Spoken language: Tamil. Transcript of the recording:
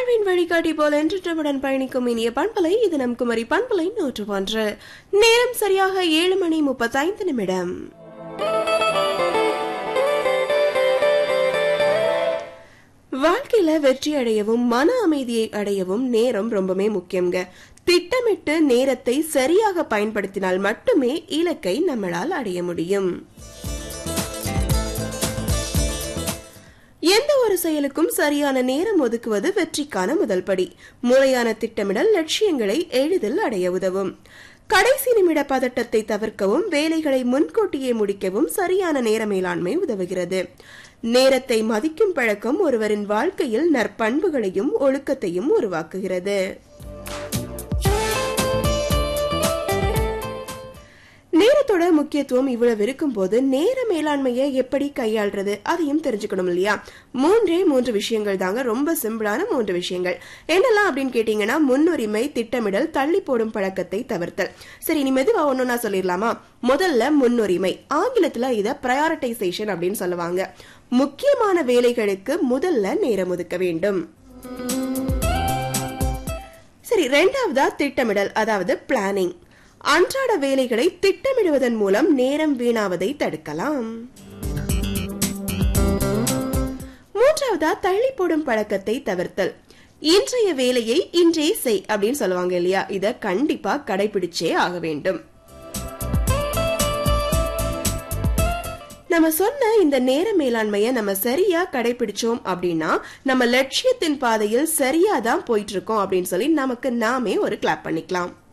வாழ்வின் வழிகாட்டி போல் என்றுடன் பயணிக்கும் இனிய பண்பலை இது நம் குமரி பண்பலை நூற்று ஒன்று நேரம் சரியாக ஏழு மணி முப்பத்தைந்து நிமிடம் வாழ்க்கையில வெற்றி அடையவும் மன அமைதியை அடையவும் நேரம் ரொம்பவே முக்கியங்க திட்டமிட்டு நேரத்தை சரியாக பயன்படுத்தினால் மட்டுமே இலக்கை நம்மளால் அடைய முடியும் எந்த ஒரு செயலுக்கும் சரியான நேரம் ஒதுக்குவது வெற்றிக்கான முதல் படி முறையான திட்டமிடல் லட்சியங்களை எளிதில் அடைய உதவும் கடைசி நிமிட பதட்டத்தை தவிர்க்கவும் வேலைகளை முன்கூட்டியே முடிக்கவும் சரியான நேர மேலாண்மை உதவுகிறது நேரத்தை மதிக்கும் பழக்கம் ஒருவரின் வாழ்க்கையில் நற்பண்புகளையும் ஒழுக்கத்தையும் உருவாக்குகிறது நேரத்தோட முக்கியத்துவம் இவ்வளவு இருக்கும் போது நேர மேலாண்மையை எப்படி கையாள்றது அதையும் தெரிஞ்சுக்கணும் இல்லையா மூன்றே மூன்று விஷயங்கள் தாங்க ரொம்ப சிம்பிளான மூன்று விஷயங்கள் என்னெல்லாம் அப்படின்னு கேட்டீங்கன்னா முன்னுரிமை திட்டமிடல் தள்ளி போடும் பழக்கத்தை தவிர்த்தல் சரி இனி மெதுவா ஒண்ணு நான் சொல்லிடலாமா முதல்ல முன்னுரிமை ஆங்கிலத்துல இத ப்ரையாரிட்டைசேஷன் அப்படின்னு சொல்லுவாங்க முக்கியமான வேலைகளுக்கு முதல்ல நேரம் ஒதுக்க வேண்டும் சரி ரெண்டாவதா திட்டமிடல் அதாவது பிளானிங் அன்றாட வேலைகளை திட்டமிடுவதன் மூலம் நேரம் வீணாவதை தடுக்கலாம் மூன்றாவதா தள்ளி போடும் பழக்கத்தை தவிர்த்தல் இன்றைய வேலையை இன்றே செய் அப்படின்னு சொல்லுவாங்க இல்லையா இத கண்டிப்பா கடைபிடிச்சே ஆக வேண்டும் நம்ம சொன்ன இந்த நேர மேலாண்மைய நம்ம சரியா கடைபிடிச்சோம் அப்படின்னா நம்ம லட்சியத்தின் பாதையில் சரியா தான் போயிட்டு இருக்கோம் அப்படின்னு சொல்லி நமக்கு நாமே ஒரு கிளாப் பண்ணிக்கலாம்